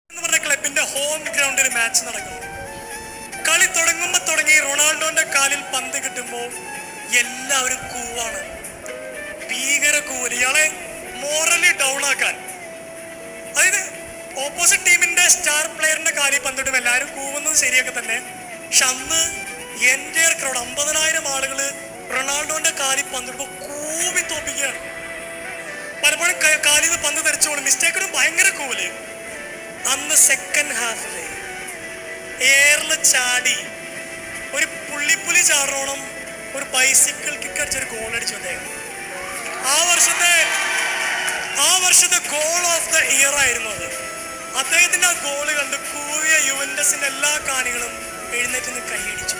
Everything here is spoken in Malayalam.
എന്ന് പറഞ്ഞ ക്ലബിന്റെ ഹോം ഗ്രൗണ്ടിൽ മാച്ച് നടക്കുന്നു കളി തുടങ്ങുമ്പോ തുടങ്ങി റൊണാൾഡോന്റെ കാലിൽ പന്ത് കിട്ടുമ്പോൾ എല്ലാവരും കൂവാണ് ഭീകര കൂവൽ ഇയാളെ മോറലി ഡൗൺ ആക്കാൻ അതായത് ഓപ്പോസിറ്റ് ടീമിന്റെ സ്റ്റാർ പ്ലെയറിന്റെ കാലിൽ പന്തിടും എല്ലാവരും കൂവുന്നത് ശരിയൊക്കെ തന്നെ പക്ഷെ അന്ന് എൻ്റെ ക്രൗഡ് അമ്പതിനായിരം ആളുകൾ റൊണാൾഡോന്റെ കാലിൽ പന്തിടുമ്പോൾ കൂവി തോപ്പിക്കുകയാണ് പലപ്പോഴും ക- കാലിൽ നിന്ന് പന്ത് തെറിച്ചോളും മിസ്റ്റേക്കിനും ഭയങ്കര കൂവല് അന്ന് സെക്കൻഡ് ഹാഫില് എയറിൽ ചാടി ഒരു പുള്ളിപ്പുലി ചാടണം ഒരു ബൈസിക്കിൾ കിക്ക് അടിച്ചൊരു ഗോൾ അടിച്ചു അദ്ദേഹം ആ വർഷത്തെ ആ വർഷത്തെ ഗോൾ ഓഫ് ദ ഇയർ ആയിരുന്നു അത് അദ്ദേഹത്തിന്റെ ആ ഗോള് കണ്ട് കൂവിയ യുവൻഡസിന്റെ എല്ലാ കാണികളും എഴുന്നേറ്റ് നിന്ന് കൈയടിച്ചു